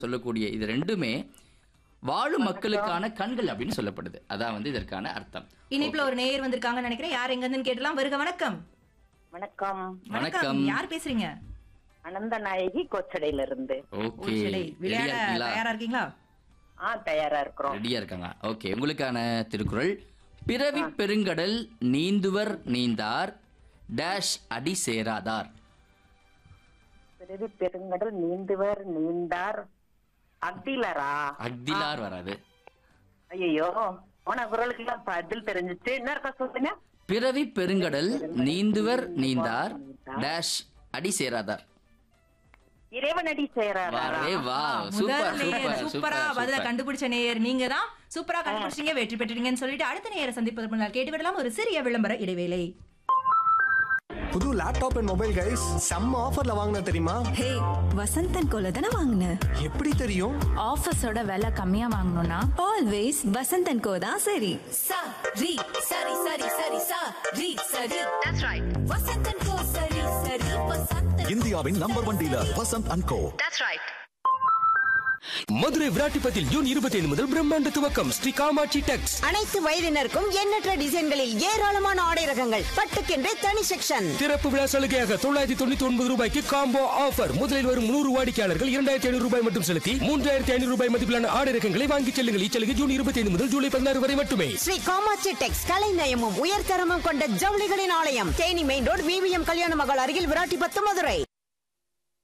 சொல்லக்கூடிய இது ரெண்டுமே வாழும் மக்களுக்கான கண்கள் அப்படின்னு சொல்லப்படுது அதான் வந்து இதற்கான அர்த்தம் இனிப்புல ஒரு நேயர் வந்திருக்காங்கன்னு நினைக்கிறேன் யார் எங்க இருந்து கேட்டலாம் வருக வணக்கம் வணக்கம் வணக்கம் யார் பேசுறீங்க அனந்த நாயகி கொச்சடையில இருந்து ஓகே உச்சிலை. விளையாட ரெடியா இருக்கீங்களா தயாரா இருக்கீங்களா ஆ தயாரா இருக்கிறோம் ரெடியா இருக்காங்க ஓகே உங்களுக்கான திருக்குறள் பிறவி பெருங்கடல் நீந்துவர் நீந்தார் டேஷ் அடி சேராதார் பிறவி பெருங்கடல் நீந்துவர் நீந்தார் அக்திலரா அக்திலார் வராது ஐயோ போன குரலுக்கு எல்லாம் பதில் தெரிஞ்சிச்சு என்ன இருக்கா சொல்லுங்க பிறவி பெருங்கடல் நீந்துவர் நீந்தார் டேஷ் அடி சேராதார் இறைவனடி செய்யறாரா வரே வா முதல் சூப்பர் நேயர் சூப்பர் சூப்பரா சூப்பர் பதில சூப்பர் கண்டுபிடிச்ச நேயர் நீங்க தான் சூப்பரா கண்டுபிடிச்சீங்க வெற்றி பெற்றீங்கன்னு சொல்லிட்டு அடுத்த நேயரை சந்திப்பதற்கு முன்னால் கேட்டு விடலாம் ஒரு சிறிய விளம்பர இடைவேளை புது லேப்டாப் அண்ட் மொபைல் கைஸ் செம்ம ஆஃபர்ல வாங்கின தெரியுமா ஹே வசந்தன் கோல தானே வாங்கின எப்படி தெரியும் ஆஃபீஸோட விலை கம்மியா வாங்கணும்னா ஆல்வேஸ் வசந்தன் கோ தான் சரி sa ri sari sari sari sa ri sari that's right vasantan ko sari sari vasantan இந்தியாவின் number one dealer Vasanth and co that's right Madurai விராட்டிப்பத்தில் ஜூன் இருபத்தி ஐந்து முதல் பிரம்மாண்ட துவக்கம் ஸ்ரீ காமாட்சி டெக்ஸ் அனைத்து வயதினருக்கும் எண்ணற்ற டிசைன்களில் ஏராளமான ஆடை ரகங்கள் பட்டுக்கென்றே தனி செக்ஷன் திறப்பு விழா சலுகையாக தொள்ளாயிரத்தி தொண்ணூத்தி ஒன்பது ரூபாய்க்கு காம்போ ஆஃபர் முதலில் வரும் நூறு வாடிக்கையாளர்கள் இரண்டாயிரத்தி ஐநூறு ரூபாய் மட்டும் செலுத்தி மூன்றாயிரத்தி ஐநூறு ரூபாய் மதிப்பிலான ஆடை ரகங்களை வாங்கிச் செல்லுங்கள் இச்சலுகை ஜூன் இருபத்தி ஐந்து முதல் ஜூலை பதினாறு வரை மட்டுமே ஸ்ரீ காமாட்சி டெக்ஸ் கலை நயமும் உயர்தரமும் கொண்ட ஜவுளிகளின் ஆலயம் தேனி மெயின் ரோடு விவிஎம் கல்யாண மகள் அருகில் விராட்டிபத்து மதுரை